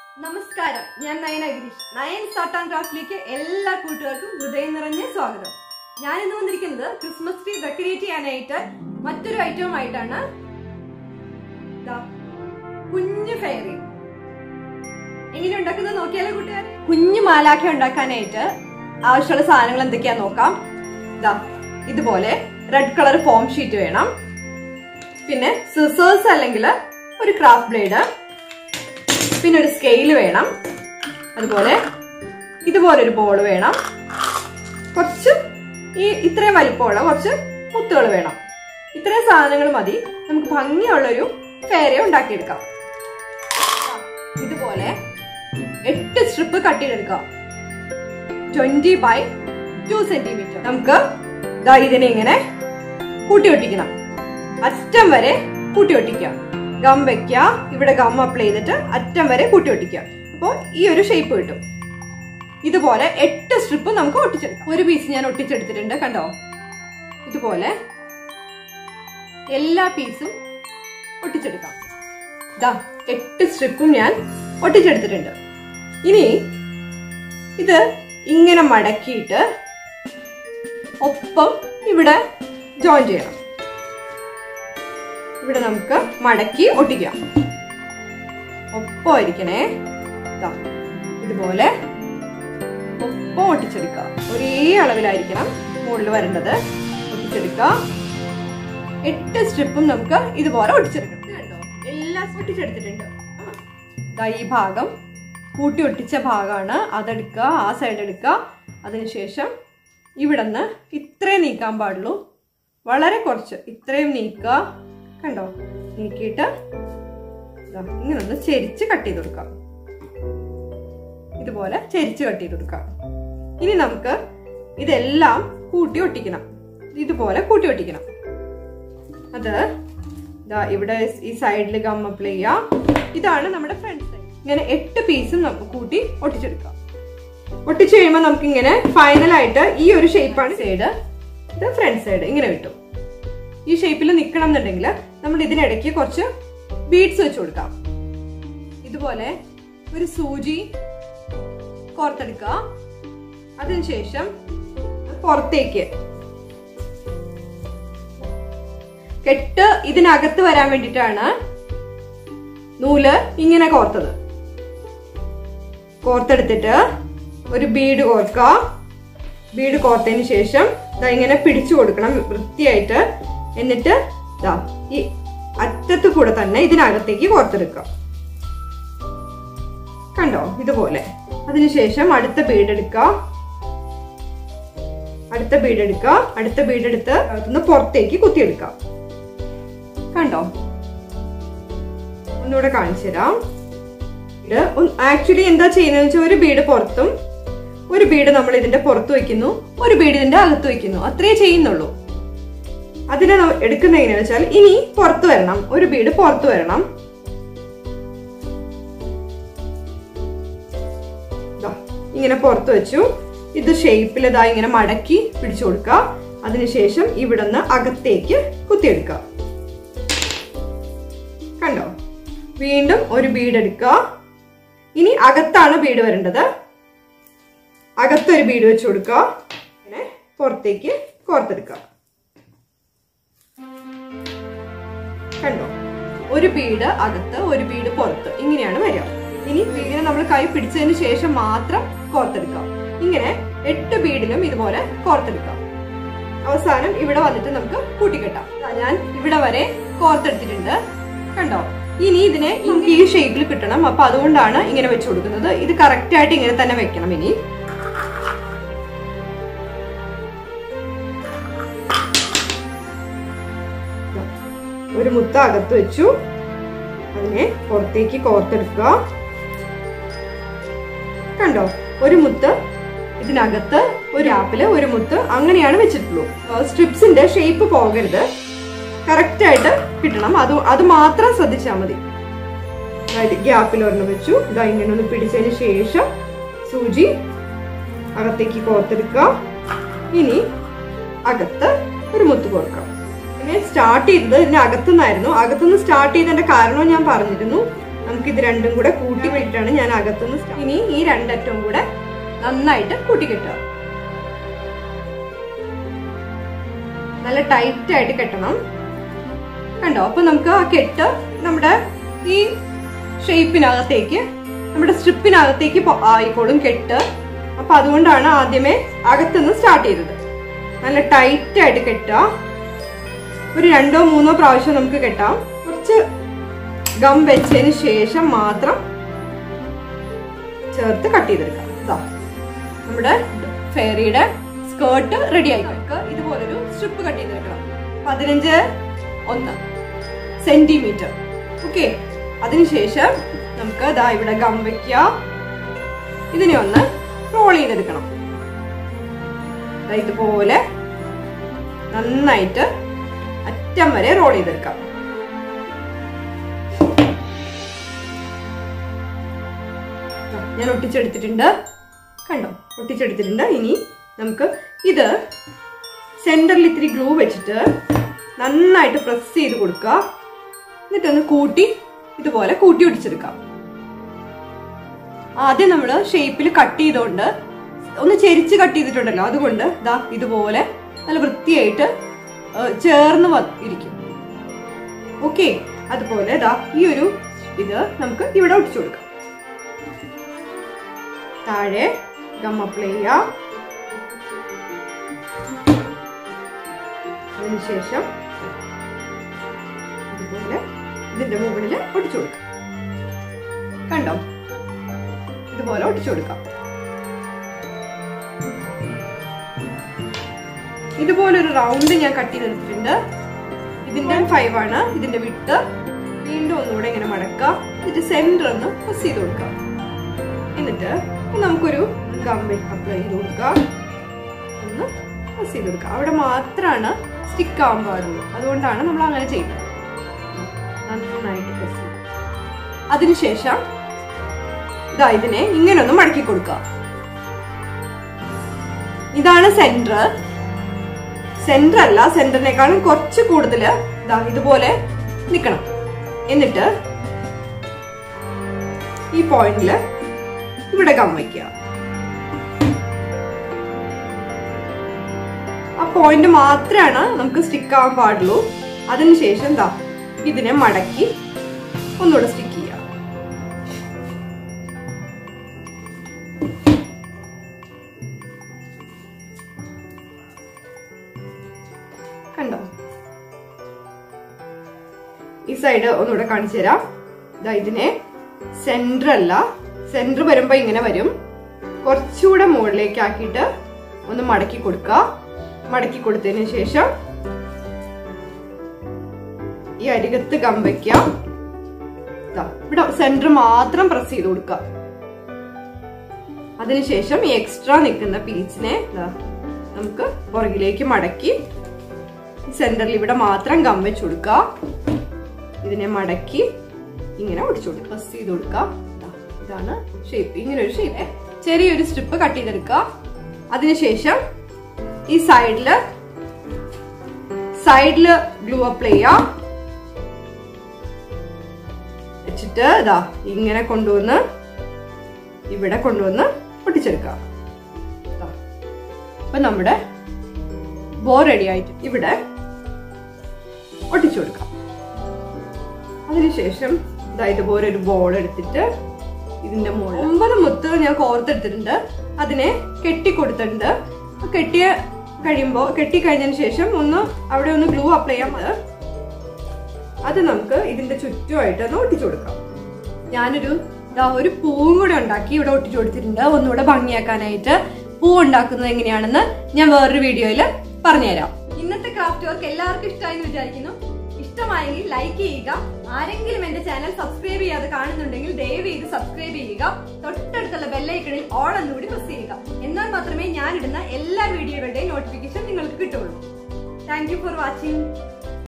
നമസ്കാരം ഞാൻ Nayana Girish Nayan art and ക്രാഫ്റ്റിലേക്ക് എല്ലാ കൂട്ടുകാർക്കും ഹൃദയം നിറഞ്ഞ സ്വാഗതം ഞാൻ ഇന്ന് വന്നിരിക്കുന്നത് ക്രിസ്മസ് ട്രീ ഡെക്കറേറ്റ് ചെയ്യാനായിട്ട് മറ്റൊരു ഐറ്റവും ആയിട്ടാണ് ദാ, കുഞ്ഞു ഫെയറി എങ്ങനെ ഉണ്ടാക്കുന്നത് നോക്കിയാലോ കൂട്ടുകാർ കുഞ്ഞു മാലാഖ ഉണ്ടാക്കാനായിട്ട് ആവശ്യമുള്ള സാധനങ്ങൾ എന്തൊക്കെയാ നോക്കാം ദാ ഇതുപോലെ റെഡ് കളർ ഫോം ഷീറ്റ് വേണം പിന്നെ സിസേഴ്സ് അല്ലെങ്കിൽ ഒരു ക്രാഫ്റ്റ് ബ്ലേഡ് പിന്നെ ഒരു സ്കെയിൽ വേണം അതുപോലെ ഇതുപോലെ ഒരു ബോൾ വേണം കുറച്ച് ഈ ഇത്രയും വലിപ്പമുള്ള കുറച്ച് മുത്തുകൾ വേണം ഇത്രയും സാധനങ്ങൾ മതി നമുക്ക് ഭംഗിയുള്ളൊരു ഫെയറെ ഉണ്ടാക്കിയെടുക്കാം ഇതുപോലെ എട്ട് സ്ട്രിപ്പ് കട്ട് ചെയ്തെടുക്കാം ട്വന്റി ബൈ ടു സെന്റിമീറ്റർ നമുക്ക് ദാ ഇതിനെ ഇങ്ങനെ കൂട്ടി ഒട്ടിക്കണം അറ്റം വരെ കൂട്ടി ഒട്ടിക്കാം ഗം വെക്കുക ഇവിടെ ഗം അപ്ലൈ ചെയ്തിട്ട് അറ്റം വരെ കൂട്ടി ഒട്ടിക്കുക അപ്പോൾ ഈ ഒരു ഷേപ്പ് കിട്ടും ഇതുപോലെ എട്ട് സ്ട്രിപ്പ് നമുക്ക് ഒട്ടിച്ചെടുക്കാം ഒരു പീസ് ഞാൻ ഒട്ടിച്ചെടുത്തിട്ടുണ്ട് കണ്ടോ ഇതുപോലെ എല്ലാ പീസും ഒട്ടിച്ചെടുക്കാം ഇതാ എട്ട് സ്ട്രിപ്പും ഞാൻ ഒട്ടിച്ചെടുത്തിട്ടുണ്ട് ഇനി ഇത് ഇങ്ങനെ മടക്കിയിട്ട് ഒപ്പം ഇവിടെ ജോയിൻ ചെയ്യണം ഇവിടെ നമുക്ക് മടക്കി ഒട്ടിക്കാം ഒപ്പമായിരിക്കണേ ദാ, ഇതുപോലെ ഒപ്പം ഒട്ടിച്ചെടുക്കുക ഒരേ അളവിലായിരിക്കണം മുകളിൽ വരേണ്ടത് ഒട്ടിച്ചെടുക്കുക എട്ട് സ്ട്രിപ്പും നമുക്ക് ഇതുപോലെ ഒട്ടിച്ചെടുക്കണം ഇത് കണ്ടോ എല്ലാം ഒട്ടിച്ചെടുത്തിട്ടുണ്ട് ദാ ഈ ഭാഗം കൂട്ടി ഒട്ടിച്ച ഭാഗമാണ് അതെടുക്കുക ആ സൈഡ് എടുക്കുക അതിനുശേഷം ഇവിടെ നിന്ന് ഇത്രയും നീക്കാൻ പാടുള്ളൂ വളരെ കുറച്ച് ഇത്രയും നീക്കുക കണ്ടോ നീക്കിയിട്ട് ദാ ഇങ്ങനെ ഒന്ന് ചെരിച്ച് കട്ട് ചെയ്ത് കൊടുക്കാം ഇതുപോലെ ചെരിച്ച് കട്ട് ചെയ്ത് കൊടുക്കാം ഇനി നമുക്ക് ഇതെല്ലാം കൂട്ടി ഒട്ടിക്കണം ഇതുപോലെ കൂട്ടി ഒട്ടിക്കണം അത് ദാ ഇവിടെ ഈ സൈഡിൽ ഗം അപ്ലൈ ചെയ്യാം ഇതാണ് നമ്മുടെ ഫ്രണ്ട് സൈഡ് ഇങ്ങനെ എട്ട് പീസും നമുക്ക് കൂട്ടി ഒട്ടിച്ചെടുക്കാം ഒട്ടിച്ചു കഴിയുമ്പോൾ നമുക്ക് ഇങ്ങനെ ഫൈനൽ ആയിട്ട് ഈ ഒരു ഷേപ്പാണ് സൈഡ് ഇത് ഫ്രണ്ട് സൈഡ് ഇങ്ങനെ കിട്ടും ഈ ഷേപ്പിൽ നിൽക്കണം എന്നുണ്ടെങ്കിൽ നമ്മൾ ഇതിനിടയ്ക്ക് കുറച്ച് ബീഡ്സ് വെച്ച് കൊടുക്കാം ഇതുപോലെ ഒരു സൂചി കോർത്തെടുക്കുക അതിനുശേഷം പുറത്തേക്ക് കെട്ട് ഇതിനകത്ത് വരാൻ വേണ്ടിയിട്ടാണ് നൂല് ഇങ്ങനെ കോർത്തത് കോർത്തെടുത്തിട്ട് ഒരു ബീഡ് കോർക്കുക ബീഡ് കോർത്തതിന് ശേഷം ദാ ഇങ്ങനെ പിടിച്ചു കൊടുക്കണം വൃത്തിയായിട്ട് എന്നിട്ട് ദാ ഈ അറ്റത്ത് കൂടെ തന്നെ ഇതിനകത്തേക്ക് കോർത്തെടുക്കുക കണ്ടോ ഇതുപോലെ അതിനുശേഷം അടുത്ത ബീഡ് എടുക്കുക അടുത്ത ബീഡ് എടുക്കുക അടുത്ത ബീഡ് എടുത്ത് അകത്തുനിന്ന് പുറത്തേക്ക് കുത്തിയെടുക്കാം കണ്ടോ ഒന്നുകൂടെ കാണിച്ചു തരാം ഇത് ആക്ച്വലി എന്താ ചെയ്യുന്നത് വെച്ചാൽ ഒരു ബീഡ് പുറത്തും ഒരു ബീഡ് നമ്മൾ ഇതിന്റെ പുറത്ത് വെക്കുന്നു ഒരു ബീഡ് ഇതിന്റെ അകത്ത് വെക്കുന്നു അത്രേ ചെയ്യുന്നുള്ളൂ അതിനെ ന- എടുക്കുന്ന എങ്ങനെയാണെന്ന് വെച്ചാൽ ഇനി പുറത്ത് വരണം ഒരു ബീഡ് പുറത്ത് വരണം ദാ, ഇങ്ങനെ പുറത്ത് വെച്ചു ഇത് ഷേപ്പിൽ ഇതാ ഇങ്ങനെ മടക്കി പിടിച്ചു കൊടുക്കുക അതിനുശേഷം ഇവിടുന്ന് അകത്തേക്ക് കുത്തിയെടുക്കുക കണ്ടോ വീണ്ടും ഒരു ബീഡ് എടുക്കുക ഇനി അകത്താണ് ബീഡ് വരേണ്ടത് അകത്തൊരു ബീഡ് വെച്ച് കൊടുക്കുക ഇങ്ങനെ പുറത്തേക്ക് കോർത്തെടുക്കുക കണ്ടോ ഒരു ബീഡ് അകത്ത് ഒരു ബീഡ് പുറത്ത് ഇങ്ങനെയാണ് വരിക ഇനി ഇങ്ങനെ നമ്മൾ കൈ പിടിച്ചതിന് ശേഷം മാത്രം കോർത്തെടുക്കാം ഇങ്ങനെ എട്ട് ബീഡിലും ഇതുപോലെ കോർത്തെടുക്കാം അവസാനം ഇവിടെ വന്നിട്ട് നമുക്ക് കൂട്ടിക്കെട്ടാം ദാ ഞാൻ ഇവിടെ വരെ കോർത്തെടുത്തിട്ടുണ്ട് കണ്ടോ ഇനി ഇതിനെ നമുക്ക് ഈ ഷേപ്പിൽ കിട്ടണം അപ്പൊ അതുകൊണ്ടാണ് ഇങ്ങനെ വെച്ച് കൊടുക്കുന്നത് ഇത് കറക്റ്റ് ആയിട്ട് ഇങ്ങനെ തന്നെ വെക്കണം ഇനി ദാ, ഒരു മുത്ത അകത്ത് വെച്ചു അതിനെ പുറത്തേക്ക് കോർത്തെടുക്കുക കണ്ടോ ഒരു മുത്ത് ഇതിനകത്ത് ഒരു ആപ്പില് ഒരു മുത്ത് അങ്ങനെയാണ് വെച്ചിട്ടുള്ളൂ സ്ട്രിപ്സിന്റെ ഷേപ്പ് പോകരുത് കറക്റ്റ് ആയിട്ട് കിട്ടണം അത് അത് മാത്രം ശ്രദ്ധിച്ചാൽ മതി ഗ്യാപ്പിൽ ഒരെണ്ണം വെച്ചു ഇതാ ഇങ്ങനെ ഒന്ന് പിടിച്ചതിന് ശേഷം സൂചി അകത്തേക്ക് കോർത്തെടുക്കുക ഇനി അകത്ത് ഒരു മുത്ത് കോർക്കാം പിന്നെ സ്റ്റാർട്ട് ചെയ്തത് ഇതിന്റെ അകത്തുനിന്നായിരുന്നു അകത്തുനിന്ന് സ്റ്റാർട്ട് ചെയ്തതിന്റെ കാരണവും ഞാൻ പറഞ്ഞിരുന്നു നമുക്ക് ഇത് രണ്ടും കൂടെ കൂട്ടി വെച്ചിട്ടാണ് ഞാൻ അകത്തുനിന്ന് start- ഇനി ഈ രണ്ടറ്റവും കൂടെ നന്നായിട്ട് കൂട്ടിക്കെട്ടുക നല്ല ടൈറ്റ് ആയിട്ട് കെട്ടണം കണ്ടോ അപ്പൊ നമുക്ക് ആ കെട്ട് നമ്മുടെ ഈ ഷേപ്പിനകത്തേക്ക് നമ്മുടെ സ്ട്രിപ്പിനകത്തേക്ക് പോ- ആയിക്കോളും കെട്ട് അപ്പൊ അതുകൊണ്ടാണ് ആദ്യമേ അകത്തുനിന്ന് സ്റ്റാർട്ട് ചെയ്തത് നല്ല ടൈറ്റ് ആയിട്ട് കെട്ടുക ഒരു രണ്ടോ മൂന്നോ പ്രാവശ്യം നമുക്ക് കെട്ടാം കുറച്ച് ഗം വെച്ചതിന് ശേഷം മാത്രം ചേർത്ത് കട്ട് ചെയ്തെടുക്കാം ഇതാ നമ്മുടെ ഫെയറിയുടെ സ്കേർട്ട് റെഡി ആയി നമുക്ക് ഇതുപോലൊരു സ്ട്രിപ്പ് കട്ട് ചെയ്തെടുക്കണം പതിനഞ്ച് ഒന്ന് സെന്റിമീറ്റർ ഓക്കെ അതിനുശേഷം നമുക്ക് ദാ ഇവിടെ ഗം വെക്കുക ഇതിനെ ഒന്ന് റോൾ ചെയ്തെടുക്കണം ദാ ഇതുപോലെ നന്നായിട്ട് അറ്റം വരെ റോൾ ചെയ്തെടുക്കാം ദാ, ഞാൻ ഒട്ടിച്ചെടുത്തിട്ടുണ്ട് കണ്ടോ ഒട്ടിച്ചെടുത്തിട്ടുണ്ട് ഇനി നമുക്ക് ഇത് സെന്ററിൽ ഇത്തിരി ഗ്ലൂ വെച്ചിട്ട് നന്നായിട്ട് പ്രസ് ചെയ്ത് കൊടുക്കുക എന്നിട്ടൊന്ന് കൂട്ടി ഇതുപോലെ കൂട്ടി ഒടിച്ചെടുക്കാം ആദ്യം നമ്മൾ ഷേപ്പിൽ കട്ട് ചെയ്തുകൊണ്ട് ഒന്ന് ചെരിച്ച് കട്ട് ചെയ്തിട്ടുണ്ടല്ലോ അതുകൊണ്ട് ദാ ഇതുപോലെ നല്ല വൃത്തിയായിട്ട് ഏ, ചേർന്ന് വ- ഇരിക്കും ഓക്കെ അതുപോലെ ദാ ഈ ഒരു ഇത് നമുക്ക് ഇവിടെ ഒട്ടിച്ചു കൊടുക്കാം താഴെ ഗം അപ്ലൈ ചെയ്യാം അതിനുശേഷം ഇതുപോലെ ഇതിന്റെ മുകളിൽ ഒട്ടിച്ചു കൊടുക്കാം കണ്ടോ ഇതുപോലെ ഒട്ടിച്ചു കൊടുക്കാം ഇതുപോലെ ഒരു റൗണ്ട് ഞാൻ കട്ട് ചെയ്തെടുത്തിട്ടുണ്ട് ഇതിന്റെ ഫൈവ് ആണ് ഇതിന്റെ വിട്ട് വീണ്ടും ഒന്നുകൂടെ ഇങ്ങനെ മടക്കുക എന്നിട്ട് സെന്റർ ഒന്ന് പ്രസ് ചെയ്ത് കൊടുക്കുക എന്നിട്ട് നമുക്കൊരു ഗം അപ്ലൈ ചെയ്ത് കൊടുക്കുക ഒന്ന് പ്രസ് ചെയ്ത് കൊടുക്കുക അവിടെ മാത്രമാണ് സ്റ്റിക്ക് ആവാൻ പാടുള്ളൂ അതുകൊണ്ടാണ് നമ്മൾ അങ്ങനെ ചെയ്യുന്നത് നന്നായിട്ട് പ്രസ് ചെയ്ത് അതിനുശേഷം ഇതാ ഇതിനെ ഇങ്ങനെ ഒന്ന് മടക്കി കൊടുക്കുക ഇതാണ് സെന്റർ സെന്റർ അല്ല സെന്ററിനേക്കാളും കുറച്ച് കൂടുതൽ ഇതാ ഇതുപോലെ നിൽക്കണം എന്നിട്ട് ഈ പോയിന്റില് ഇവിടെ ഗം വയ്ക്കുക ആ പോയിന്റ് മാത്രമാണ് നമുക്ക് സ്റ്റിക്ക് ആവാൻ പാടുള്ളൂ അതിനുശേഷം എന്താ ഇതിനെ മടക്കി ഒന്നുകൂടെ സ്റ്റിക്ക് ചെയ്യുക കണ്ടോ ഈ സൈഡ് ഒന്നുകൂടെ കാണിച്ചു തരാം ഇതാ ഇതിനെ സെന്റർ അല്ല സെന്റർ വരുമ്പോ ഇങ്ങനെ വരും കുറച്ചുകൂടെ മുകളിലേക്ക് ആക്കിയിട്ട് ഒന്ന് മടക്കി കൊടുക്കുക മടക്കി കൊടുത്തതിന് ശേഷം ഈ അരികത്ത് ഗം വെക്കാം ദാ, ഇവിടെ സെന്റർ മാത്രം പ്രസ് ചെയ്ത് കൊടുക്കുക അതിനുശേഷം ഈ എക്സ്ട്രാ നിൽക്കുന്ന പീസിനെ ദാ, നമുക്ക് പുറകിലേക്ക് മടക്കി സെന്ററിൽ ഇവിടെ മാത്രം ഗം വെച്ച് കൊടുക്കുക ഇതിനെ മടക്കി ഇങ്ങനെ ഒടിച്ചു കൊടുക്കുക പ്രസ് ചെയ്ത് കൊടുക്കുക ദാ, ഇതാണ് ഷേപ്പ് ഇങ്ങനെ ഒരു ഷേപ്പ് ചെറിയൊരു സ്ട്രിപ്പ് കട്ട് ചെയ്തെടുക്കുക അതിനുശേഷം ഈ സൈഡില് സൈഡില് ഗ്ലൂ അപ്ലൈ ചെയ്യാം വെച്ചിട്ട് ഇതാ ഇങ്ങനെ കൊണ്ടുവന്ന് ഇവിടെ കൊണ്ടുവന്ന് ഒട്ടിച്ചെടുക്കാം ദാ. അപ്പൊ നമ്മുടെ ബോ റെഡി ആയിട്ട് ഇവിടെ ഒട്ടിച്ചു കൊടുക്കാം അതിനുശേഷം ഇതാ ഇതുപോലെ ഒരു ബോൾ എടുത്തിട്ട് ഇതിന്റെ മുകളിൽ ഒമ്പത് മുത്ത് ഞാൻ കോർത്തെടുത്തിട്ടുണ്ട് അതിനെ കെട്ടി കൊടുത്തിട്ടുണ്ട് ആ കെട്ടിയ കഴിയുമ്പോൾ കെട്ടി കഴിഞ്ഞതിന് ശേഷം ഒന്ന് അവിടെ ഒന്ന് ഗ്ലൂ അപ്ലൈ ചെയ്യാൻ അത് അത് നമുക്ക് ഇതിന്റെ ചുറ്റുമായിട്ട് ഒന്ന് ഒട്ടിച്ചു കൊടുക്കാം ഞാനൊരു ദാ ഒരു പൂവും കൂടെ ഉണ്ടാക്കി ഇവിടെ ഒട്ടിച്ചു കൊടുത്തിട്ടുണ്ട് ഒന്നുകൂടെ ഭംഗിയാക്കാനായിട്ട് പൂ ഉണ്ടാക്കുന്നത് എങ്ങനെയാണെന്ന് ഞാൻ വേറൊരു വീഡിയോയിൽ പറഞ്ഞുതരാം ഇന്നത്തെ ക്രാഫ്റ്റ് വർക്ക് എല്ലാവർക്കും ഇഷ്ടമായി എന്ന് വിചാരിക്കുന്നു ഇഷ്ടമായെങ്കിൽ ലൈക്ക് ചെയ്യുക ആരെങ്കിലും എന്റെ ചാനൽ സബ്സ്ക്രൈബ് ചെയ്യാതെ കാണുന്നുണ്ടെങ്കിൽ ദയവ് ചെയ്ത് സബ്സ്ക്രൈബ് ചെയ്യുക തൊട്ടടുത്തുള്ള ബെല്ലൈക്കണിൽ ഓൾ എന്നുകൂടി പ്രസ് ചെയ്യുക എന്നാൽ മാത്രമേ ഞാൻ ഇടുന്ന എല്ലാ വീഡിയോകളുടെയും നോട്ടിഫിക്കേഷൻ നിങ്ങൾക്ക് കിട്ടുള്ളൂ താങ്ക് യു ഫോർ വാച്ചിങ്